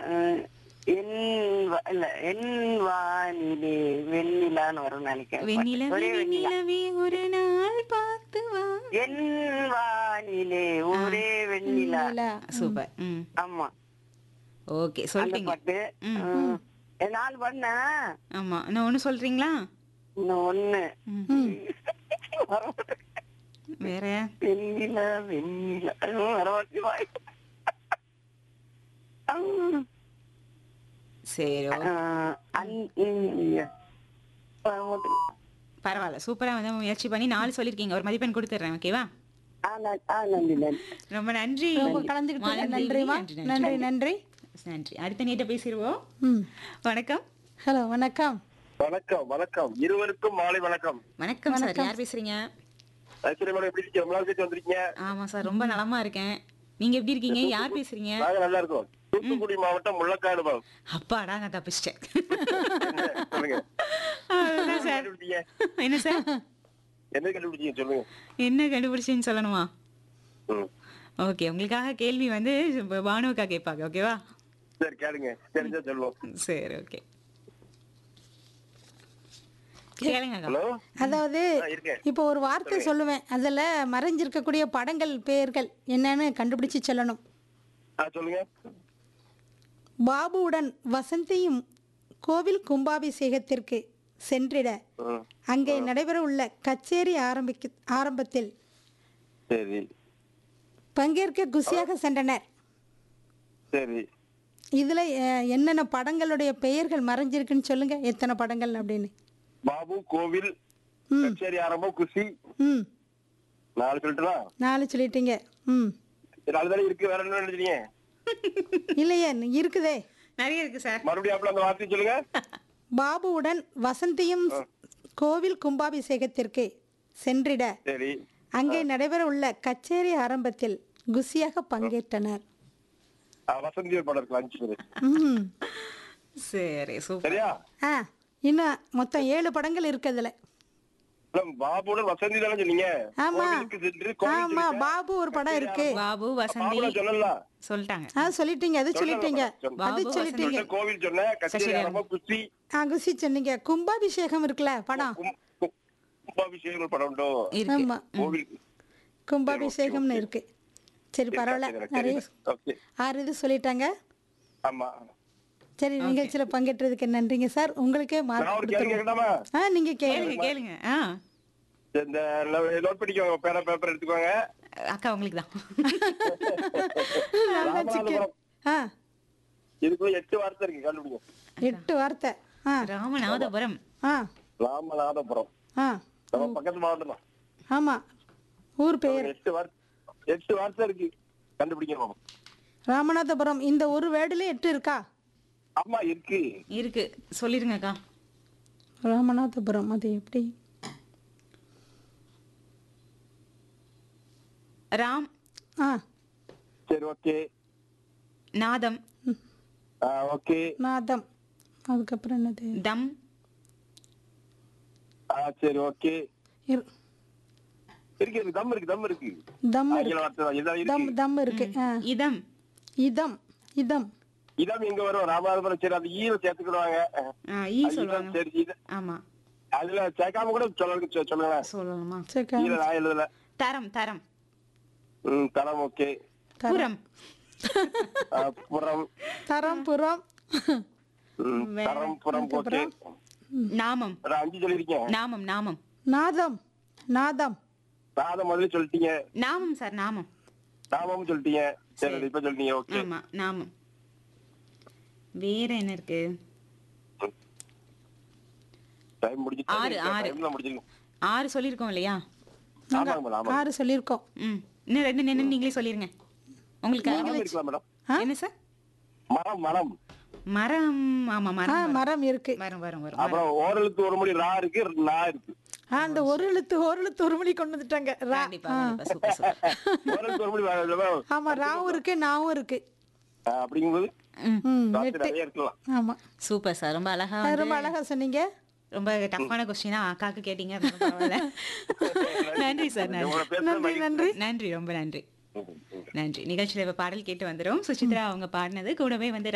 அஹ், என் வ- இல்ல என் வானிலே வெண்ணிலான்னு வரும் நினைக்கிறேன் வெண்ணிலவே ஒரே வெண்ணிலா வெண்ணிலவே ஒரு நாள் பார்த்து வா என் வானிலே ஒரே வெண்ணிலா வெண்ணிலா. சூப்பர் ம் ஆமா ஓகே அந்த சொல்லிட்டீங்க பாட்டு ம். அஹ், என் நாலு பண்ணேன் ஆமா இன்னும் ஒண்ணு சொல்றீங்களா இன்னும் ஒண்ணு ம். வேற வெண்ணிலா வெண்ணிலா அதுவும் வரமாட்டி வாய் அஹ், சரி ஓ- அஹ், அன்- இ- வரமாட்டி. பரவாயில்ல சூப்பரா வந்து முயற்சி பண்ணி நாலு சொல்லிருக்கீங்க ஒரு மதிப்பெண் கொடுத்துட்றேன் ஓகேவா ஆ, நன்- ஆ, நன்றி நன்றி ரொம்ப நன்றி ரொம்ப கலந்துக்கிட்டீங்க மாலதி, நன்றிமா நன்றி, நன்றி நன்றி நன்றி அடுத்த நீட்ட பேசிடுவோம் ம் வணக்கம் ஹலோ வணக்கம் வணக்கம் வணக்கம் இருவருக்கும் மாலை வணக்கம் வணக்கம் சார் யார் பேசுறீங்க ஐஸ்வர்யா மேடம் எப்படி இருக்கீங்க ரொம்ப நாள் கழிச்சு வந்திருக்கீங்க ஆமா சார் ரொம்ப நலமா இருக்கேன் நீங்க எப்படி இருக்கீங்க யார் பேசுறீங்க நாங்க நல்லா இருக்கோம் தூத்துக்குடி மாவட்டம் முள்ளக்காடு மேம் அப்பாடா நான் தப்பிச்சிட்டேன் சொல்லுங்க அவ்வளவுதான் சார் கண்டுபிடிச்சீங்க என்ன சார் என்ன கண்டுபிடிச்சீங்க சொல்லுங்க என்ன கண்டுபிடிச்சின்னு சொல்லணுமா ம். ஓகே உங்களுக்காக கேள்வி வந்து இப்ப பானுவுக்கா கேட்பாங்க ஓகேவா சரி கேளுங்க தெரிஞ்சா சொல்லுவோம் சரி ஓகே கேளுங்க ஹலோ அதாவது ஆ, இருக்கேன் இப்போ ஒரு வார்த்தை சொல்லுவேன் அதில் மறைஞ்சிருக்கக்கூடிய படங்கள் பெயர்கள் என்னன்னு கண்டுபிடிச்சு சொல்லணும் ஆ சொல்லுங்க பாபுவுடன் வசந்தியும் கோவில் கும்பாபிஷேகத்திற்கு சென்றிட ம். அங்கே நடைபெற உள்ள கச்சேரி ஆரம்பிக்க ஆரம்பத்தில் சரி பங்கேற்க குசியாக சென்றனர் சரி இதில் என்னென்ன படங்களுடைய பெயர்கள் மறைஞ்சிருக்குன்னு சொல்லுங்க எத்தனை படங்கள் அப்படின்னு பாபு கோவில் கச்சேரி ஆரம்பம் குஷி ம் நாலு சொல்லிட்டுனா நாலு சொல்லிட்டீங்க ம் நாலு தானே இருக்கு வேற என்ன நினைச்சீங்க இல்லையே இருக்குதே நிறைய இருக்கு சார் மறுபடியும் அப்பல அந்த வார்த்தையை சொல்லுங்க பாபுவுடன் வசந்தியும் கோவில் கும்பாபிஷேகத்திற்கு சென்றிட சரி அங்கே நடைபெற உள்ள கச்சேரி ஆரம்பத்தில் குசியாக பங்கேற்றனர் ஆ, வசந்தி ஒரு படம் இருக்கு அஞ்சு பேரு ம். சரி சூப்பர் சரியா ஆ இன்னும் மொத்தம் ஏழு படங்கள் இருக்கு அதுல மேம், பாபுடன் வசந்தி தானே சொன்னீங்க ஆமா கோவிலுக்கு சென்று கோவில் ஆமா சொல்லிட்டேன். பாபு ஒரு படம் இருக்கு பாபு வசந்தி பாபுல சொல்லலாம் சொல்லிட்டாங்க ஆ சொல்லிட்டீங்க அது சொல்லிட்டீங்க சொன்னேன். அது பாபு, சொல்லிட்டீங்க சொன்ன கோவில் சொன்னேன் கச்சேரி ஆரம்பம் குஷி ஆ குசி சொன்னீங்க கும்பாபிஷேகம் இருக்குல்ல படம் கும்- கும்- கும்பாபிஷேகம் படம் உண்டோ இருக்கு ஆமா கோவில் கும்பாபிஷேகம்னு இருக்கு சரி பரவாயில்ல நிறைய ஓகே ஆறு இது சொல்லிட்டாங்க ஆமா சரி நிகழ்ச்சியில பங்கேற்றதுக்கு நன்றிங்க சார் உங்களுக்கே நான் மார்க் ஒரு கேள்வி கொடுத்துருவோம் கேட்கலாமா ஆ நீங்க கேளுங்க கேளுங்க கேளுங்க ஆ இந்த நோட் பண்ணிக்கோங்க பேர பேப்பர் எடுத்துக்கோங்க அக்கா உங்களுக்கு தான் ராமநாதபுரம் ஆ இதுக்குள்ள எட்டு வார்த்தை இருக்கு கண்டுபிடிங்க எட்டு வார்த்தை ஆ ராமநாதபுரம் ஆ ராமநாதபுரம் ஆ நம்ம பக்கத்து மாவட்டம் தான் ஆமா ஊர் பெயர் எட்டு வார்த்தை எட்டு வார்த்தை இருக்கு கண்டுபிடிங்க பாப்போம். ராமநாதபுரம் இந்த ஒரு வேர்டுல எட்டு இருக்கா ஆமா இருக்கு இருக்கு சொல்லிருங்க அக்கா ராமநாதபுரம் அது எப்படி ராம் ஆ சரி ஓகே நாதம் ஓகே நாதம் அதுக்கப்புறம் என்னது தம் சரி ஓகே இரு- இருக்கு இருக்கு தம் இருக்கு தம் இருக்கு தம் இருக்கு ஆங்கில வார்த்தை தான் இதான் தம் இருக்கு தம் இருக்கு ஆ இதம் இதம் இதம் இதான் எங்க வரும் ராமநாதபுரம் சரி அது ஈர சேர்த்துக்கிடுவாங்க ஆ, ஈ அது சொல்லுவாங்க இதான் சரி இது ஆமா அதுல சேர்க்காம கூட சொல்லுங்க சொ- சொல்லுங்களேன் சொல்லணுமா சரி ஈர நான் எழுதல தரம் தரம் ம் தரம் ஓகே புறம் புறம் தரம் புறம் ம், தரம் புறம் ஓகே நாமம் ஒரு அஞ்சு சொல்லிருக்கேன் நாமம் நாமம் நாதம் நாதம் நாதம் முதல்ல சொல்லிட்டீங்க நாமம் சார் நாமம் நாமம் சொல்லிட்டீங்க சரி இப்ப சொல்லிட்டீங்க ஓகே ஆமா நாமம் வேற என்ன இருக்கு டைம் முடிஞ்சு ஆறு, ஆறு. டைம்ல முடிச்சிருக்கோம் ஆறு சொல்லியிருக்கோம் இல்லையா ஆமாங்க மேடம் ஆமாங்க ஆறு சொல்லியிருக்கோம் ம் இன்னும் ரெண்டு நின்று நீங்களே சொல்லிருங்க உங்களுக்கு மரம் இருக்கலாம் மேடம் என்ன சார் மரம் மரம் மரம் ஆமா ஆ மரம் மரம் இருக்கு வரும் வரும் வரும் அப்புறம் ஓரெழுத்து ஒரு மணி ரா இருக்கு நா இருக்கு ஆ அந்த ஒரு எழுத்து ஒரு எழுத்து ஒரு மணி கொண்டு வந்துட்டாங்க ரா கண்டிப்பா கண்டிப்பா சூப்பர் சூப்பர் ஓரெழுத்து ஒரு மணி வா- வா- ஆமா ராவும் இருக்கு நாவும் இருக்கு ஆ, அப்படிங்கும்போது ம் ம் ராத்திரி எட்டு நிறைய இருக்கலாம் ஆமா சூப்பர் சார் ரொம்ப அழகா அது வந்து ரொம்ப அழகா சொன்னீங்க ரொம்ப டஃப்பான கொஸ்டினா அக்காக்கு கேட்டீங்க அது ரொம்ப பரவாயில்ல. நன்றி சார் உங்களை நன்றி பேசுறது நன்றி நன்றி நன்றி ரொம்ப நன்றி ம், ம். நன்றி நிகழ்ச்சியில இப்ப பாடல் கேட்டு வந்துரும் சுசித்ரா அவங்க பாடினது கூடவே வந்து